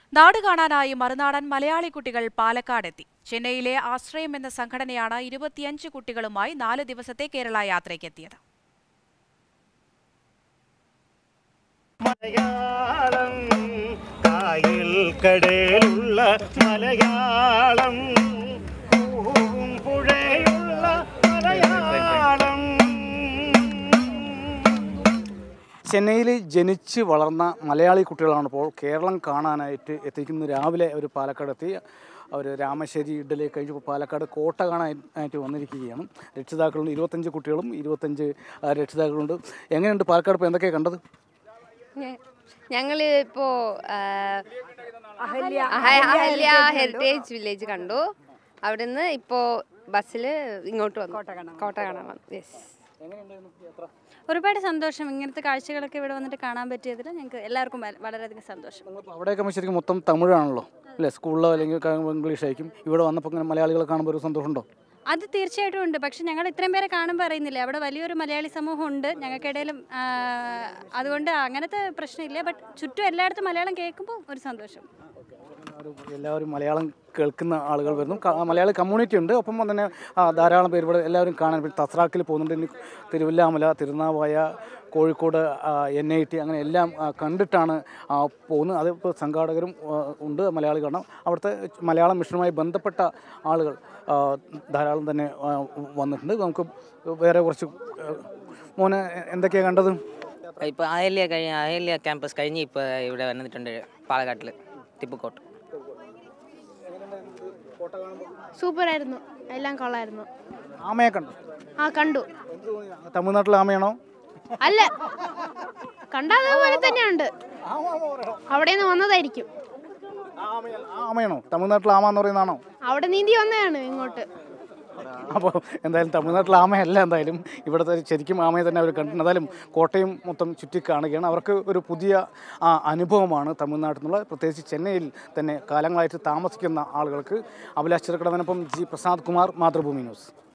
നാട് കാണാനായി മറുനാടൻ മലയാളി കുട്ടികൾ പാലക്കാടെത്തി ചെന്നൈയിലെ ആശ്രയം എന്ന സംഘടനയാണ് ഇരുപത്തിയഞ്ച് കുട്ടികളുമായി നാല് ദിവസത്തെ കേരള യാത്രയ്ക്കെത്തിയത് മലയാളം കായൽ കടലുള്ള മലയാളം പൂവും പുഴയുള്ള മലയാളം ചെന്നൈയിൽ ജനിച്ച് വളർന്ന മലയാളി കുട്ടികളാണ് ഇപ്പോൾ കേരളം കാണാനായിട്ട് എത്തിക്കുന്നത് രാവിലെ അവർ പാലക്കാട് എത്തി അവർ രാമശ്ശേരി ഇഡ്ഡലി കഴിഞ്ഞ് ഇപ്പോൾ പാലക്കാട് കോട്ട കാണാനായിട്ട് വന്നിരിക്കുകയാണ് രക്ഷിതാക്കളുണ്ട് ഇരുപത്തഞ്ച് കുട്ടികളും ഇരുപത്തഞ്ച് ആ, രക്ഷിതാക്കളുണ്ട് എങ്ങനെയുണ്ട് പാലക്കാട് ഇപ്പോൾ എന്തൊക്കെയാണ് കണ്ടത് ഞങ്ങൾ ഇപ്പോ അഹല്യ ഹെറിറ്റേജ് വില്ലേജ് കണ്ടു അവിടുന്ന് ഇപ്പോ ബസ്സിൽ ഇങ്ങോട്ട് വന്നു കോട്ട കാണാൻ വന്നു യെസ് ഒരുപാട് സന്തോഷം ഇങ്ങനത്തെ കാഴ്ചകളൊക്കെ ഇവിടെ വന്നിട്ട് കാണാൻ പറ്റിയതിൽ ഞങ്ങൾക്ക് എല്ലാവർക്കും വ- വളരെയധികം സന്തോഷം നിങ്ങളിപ്പോൾ അവിടെയൊക്കെ ശരിക്കും മൊത്തം തമിഴാണല്ലോ അല്ലേ സ്കൂളിലോ അല്ലെങ്കിൽ ക- ഇംഗ്ലീഷ് ആയിരിക്കും ഇവിടെ വന്നപ്പോൾ ഇങ്ങനെ മലയാളികളെ കാണുമ്പോൾ ഒരു സന്തോഷമുണ്ടോ അത് തീർച്ചയായിട്ടും ഉണ്ട് പക്ഷെ ഞങ്ങൾ ഇത്രയും പേരെ കാണുമ്പോൾ അറിയുന്നില്ല അവിടെ വലിയൊരു മലയാളി സമൂഹം ഉണ്ട് ഞങ്ങൾക്കിടയിലും ആ, അതുകൊണ്ട് അങ്ങനത്തെ പ്രശ്നമില്ല ബട്ട് ചുറ്റും എല്ലായിടത്തും മലയാളം കേൾക്കുമ്പോൾ ഒരു സന്തോഷം ഒരു എല്ലാവരും മലയാളം കേൾക്കുന്ന ആളുകൾ വരുന്നു ക- മലയാളി കമ്മ്യൂണിറ്റി ഉണ്ട് ഒപ്പം തന്നെ ആ, ധാരാളം പേര് ഇവിടെ എല്ലാവരും കാണാൻ വേണ്ടി തസ്രാക്കിൽ പോകുന്നുണ്ട് ഇനി Thiruvilwamala Thirunavaya Kozhikode N I T അങ്ങനെ എല്ലാം ആ, കണ്ടിട്ടാണ് ആ, പോകുന്നത് അതിപ്പോൾ സംഘാടകരും ആ, ഉണ്ട് മലയാളി കാണാം അവിടുത്തെ മലയാളം മിഷനുമായി ബന്ധപ്പെട്ട ആളുകൾ ആ, ധാരാളം തന്നെ ആ, വന്നിട്ടുണ്ട് നമുക്ക് വേറെ കുറച്ച് ആ, മോനെ എന്തൊക്കെയാണ് കണ്ടത് ഇപ്പോൾ അഹല്യ കഴിഞ്ഞ അഹല്യ ക്യാമ്പസ് കഴിഞ്ഞ് ഇപ്പോൾ ഇവിടെ വന്നിട്ടുണ്ട് പാലക്കാട്ടിൽ തിപ്പുക്കോട്ട് സൂപ്പറായിരുന്നു എല്ലാം കൊള്ളായിരുന്നു ആമയെ കണ്ടു ആ കണ്ടു എന്ത് തോന്നി? തമിഴ്നാട്ടിലെ ആമയാണോ അല്ല കണ്ടതുപോലെ തന്നെയുണ്ട് അവിടെ നിന്ന് വന്നതായിരിക്കും ആമയല്ല, ആ ആമയാണോ തമിഴ്നാട്ടിൽ ആമ എന്ന് പറയുന്നതാണോ അവിടെ നീന്തി വന്നതാണ് ഇങ്ങോട്ട് അപ്പോൾ എന്തായാലും തമിഴ്നാട്ടിലെ ആമയല്ല എന്തായാലും ഇവിടുത്തെ ശരിക്കും ആമയെ തന്നെ അവർ കണ്ടിട്ടുണ്ട് എന്തായാലും കോട്ടയം മൊത്തം ചുറ്റി കാണുകയാണ് അവർക്ക് ഒരു പുതിയ ആ, അനുഭവമാണ് തമിഴ്നാട്ടിൽ നിന്നുള്ള പ്രത്യേകിച്ച് ചെന്നൈയിൽ തന്നെ കാലങ്ങളായിട്ട് താമസിക്കുന്ന ആളുകൾക്ക് അഭിലാഷ് ചെറുക്കടവനൊപ്പം ജി പ്രസാദ് കുമാർ മാതൃഭൂമി ന്യൂസ്